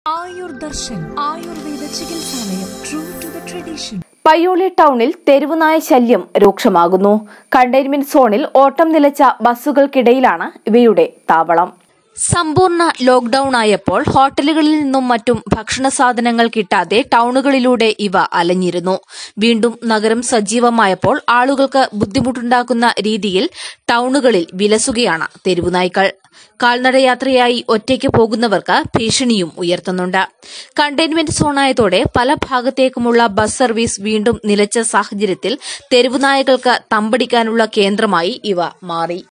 ആയുർ ദർശൻ ആയുർവേദ ചികിത്സാലയം true to the tradition Payyoli ടൗണിൽ തെരുവുനായ ശല്യം രൂക്ഷമാകുന്നു കണ്ടെയ്ൻമെന്റ് സോണിൽ ഓട്ടം നിലച്ച ബസ്സുകൾക്കിടയിലാണ് ഇവയുടെ താവളം സമ്പൂർണ്ണ ലോക്ഡൌൺ ആയപ്പോൾ ഹോട്ടലുകളിൽ നിന്നും മറ്റും ഭക്ഷണ സാധനങ്ങൾ കിട്ടാതെ ടൗണുകളിലൂടെ ഇവ അലഞ്ഞിരുന്നു വീണ്ടും നഗരം സജീവമായപ്പോൾ ആളുകൾക്ക് ബുദ്ധിമുട്ടുണ്ടാക്കുന്ന രീതിയിൽ ടൗണുകളിൽ വിലസുകയാണ് തെരുവുനായ്ക്കൾ കാൽനടയാത്രയായി ഒറ്റയ്ക്ക് പോകുന്നവർക്ക് ഭീഷണിയും ഉയർത്തുന്നുണ്ട് കണ്ടെയ്ൻമെന്റ് സോണായതോടെ പല ഭാഗത്തേക്കുമുള്ള ബസ് സർവീസ് വീണ്ടും നിലച്ച സാഹചര്യത്തിൽ തെരുവുനായകൾക്ക് തമ്പടിക്കാനുള്ള കേന്ദ്രമായി ഇവ മാറി